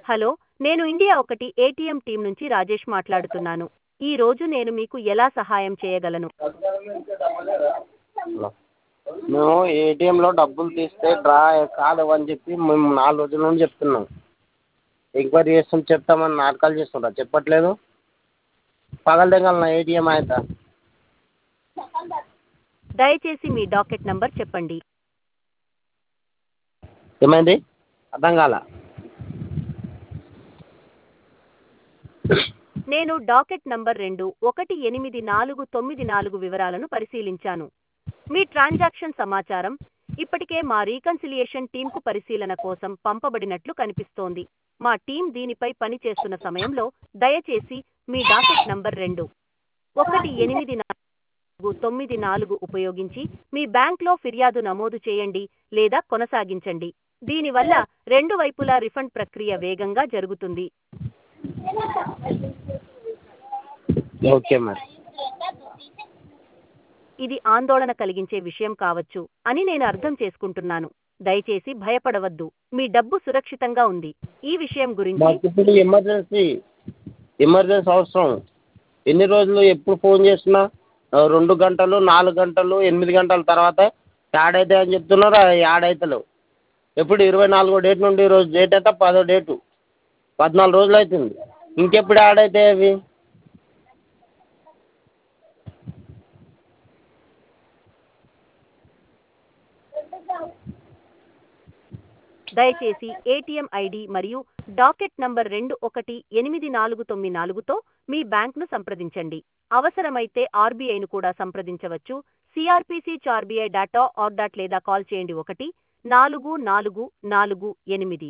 hello నేను India ఒకటి ATM team నుంచి రాజేష్ మాట్లాడుతున్నాను ఈ రోజు నేను మీకు ఎలా సహాయం చేయగలను హలో మేము ఏటీఎంలో డబ్బులు తీస్తే డ్రా కాలేవని చెప్పి మేము నాలుగు రోజుల నుండి చెప్తున్నాం ఎంక్వైరీ చేస్తాం చెప్తామని నాటకాలు చేస్తుండ్రా చెప్పట్లేదు పగలదెంగలనా ఏటీఎం అయితే దయచేసి మీ డాకెట్ నంబర్ చెప్పండి ఏమైంది అర్థం కాల నేను డాకెట్ నంబర్ రెండు ఒకటి ఎనిమిది నాలుగు తొమ్మిది నాలుగు వివరాలను పరిశీలించాను మీ ట్రాన్సాక్షన్ సమాచారం ఇప్పటికే మా రీకన్సిలియేషన్ టీంకు పరిశీలన కోసం పంపబడినట్లు కనిపిస్తోంది మా టీం దీనిపై పనిచేస్తున్న సమయంలో దయచేసి మీ డాకెట్ నంబర్ రెండు ఒకటి ఎనిమిది నాలుగు తొమ్మిది నాలుగు ఉపయోగించి మీ బ్యాంక్లో ఫిర్యాదు నమోదు చేయండి లేదా కొనసాగించండి దీనివల్ల రెండు వైపులా రిఫండ్ ప్రక్రియ వేగంగా జరుగుతుంది ఓకే మరి ఇది ఆందోళన కలిగించే విషయం కావచ్చు అని నేను అర్థం చేసుకుంటున్నాను దయచేసి భయపడవద్దు మీ డబ్బు సురక్షితంగా ఉంది ఈ విషయం గురించి మాకు ఇప్పుడు ఎమర్జెన్సీ ఎమర్జెన్సీ అవసరం ఎన్ని రోజులు ఎప్పుడు ఫోన్ చేసినా ఆ, రెండు గంటలు నాలుగు గంటలు ఎనిమిది గంటల తర్వాత యాడ్ అవుతాయి అని చెప్తున్నారు అవి యాడ్ అవుతలేవు ఎప్పుడు ఇరవై నాలుగో డేట్ నుండి ఈరోజు డేట్ అయితే పదో డేటు పద్నాలుగు రోజులు అవుతుంది ఇంకెప్పుడు యాడ్ అవుతాయి అవి దయచేసి ఏటీఎం ఐడి మరియు డాకెట్ నంబర్ రెండు ఒకటి ఎనిమిది నాలుగు తొమ్మిది నాలుగుతో మీ బ్యాంక్ను సంప్రదించండి అవసరమైతే ఆర్బీఐను కూడా సంప్రదించవచ్చు సిఆర్పిసి చార్బీఐ డాటా ఆర్ డాట్ లేదా కాల్ చేయండి ఒకటి నాలుగు నాలుగు నాలుగు ఎనిమిది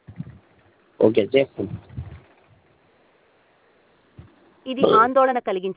ఓకే చేస్తాను ఇది ఆందోళన కలిగించే